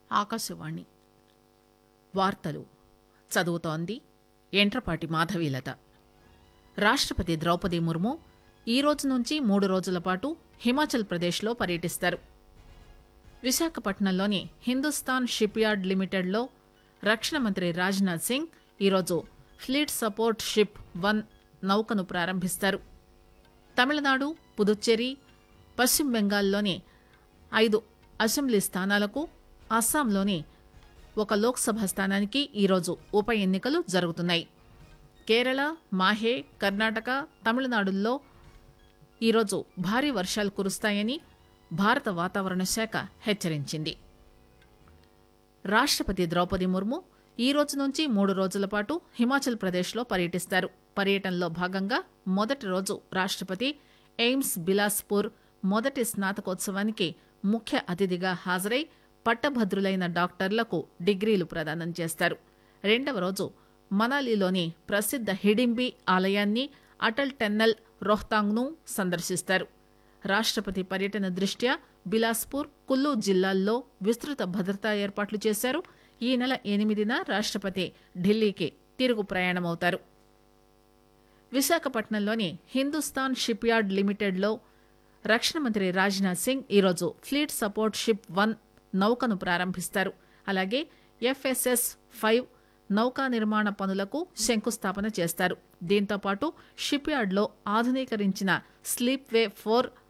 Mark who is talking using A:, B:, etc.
A: ఆకాశవాణి వార్తలు చదువుతోంది ఎంట్రపాటి మాధవీలత రాష్టపతి ద్రౌపది ముర్ము ఈ రోజు నుంచి మూడు రోజుల పాటు హిమాచల్ ప్రదేశ్లో పర్యటిస్తారు విశాఖపట్నంలోని హిందుస్థాన్ షిప్ యార్డ్ లిమిటెడ్లో రక్షణ మంత్రి రాజ్నాథ్ సింగ్ ఈరోజు ఫ్లీట్ సపోర్ట్ షిప్ వన్ నౌకను ప్రారంభిస్తారు తమిళనాడు పుదుచ్చేరి పశ్చిమ బెంగాల్లోని ఐదు అసెంబ్లీ స్థానాలకు అస్సాంలోని ఒక లోక్సభ స్థానానికి ఈరోజు ఉప ఎన్నికలు జరుగుతున్నాయి కేరళ మాహే కర్ణాటక తమిళనాడుల్లో ఈరోజు భారీ వర్షాలు కురుస్తాయని భారత వాతావరణ శాఖ హెచ్చరించింది రాష్టపతి ద్రౌపది ముర్ము ఈ రోజు నుంచి మూడు రోజుల పాటు హిమాచల్ ప్రదేశ్లో పర్యటిస్తారు పర్యటనలో భాగంగా మొదటి రోజు రాష్టపతి ఎయిమ్స్ బిలాస్పూర్ మొదటి స్నాతకోత్సవానికి ముఖ్య అతిథిగా హాజరై పట్టభద్రులైన డాక్టర్లకు డిగ్రీలు ప్రదానం చేస్తారు రెండవ రోజు మనాలిలోని ప్రసిద్ధ హిడింబి ఆలయాన్ని అటల్ టెన్నల్ రోహ్తాంగ్ను సందర్శిస్తారు రాష్టపతి పర్యటన దృష్ట్యా బిలాస్పూర్ కుల్లు జిల్లాల్లో విస్తృత భద్రతా ఏర్పాట్లు చేశారు ఈ నెల ఎనిమిదిన రాష్టపతి ఢిల్లీకి తిరుగు ప్రయాణమవుతారు విశాఖపట్నంలోని హిందుస్థాన్ షిప్ యార్డ్ లిమిటెడ్లో రక్షణ మంత్రి రాజ్నాథ్ సింగ్ ఈరోజు ఫ్లీట్ సపోర్ట్ షిప్ వన్ నౌకను ప్రారంభిస్తారు అలాగే ఎఫ్ఎస్ఎస్ ఫైవ్ నౌకా నిర్మాణ పనులకు శంకుస్థాపన చేస్తారు దీంతో పాటు షిప్ యార్డ్లో ఆధునీకరించిన స్లీప్ వే ఫోర్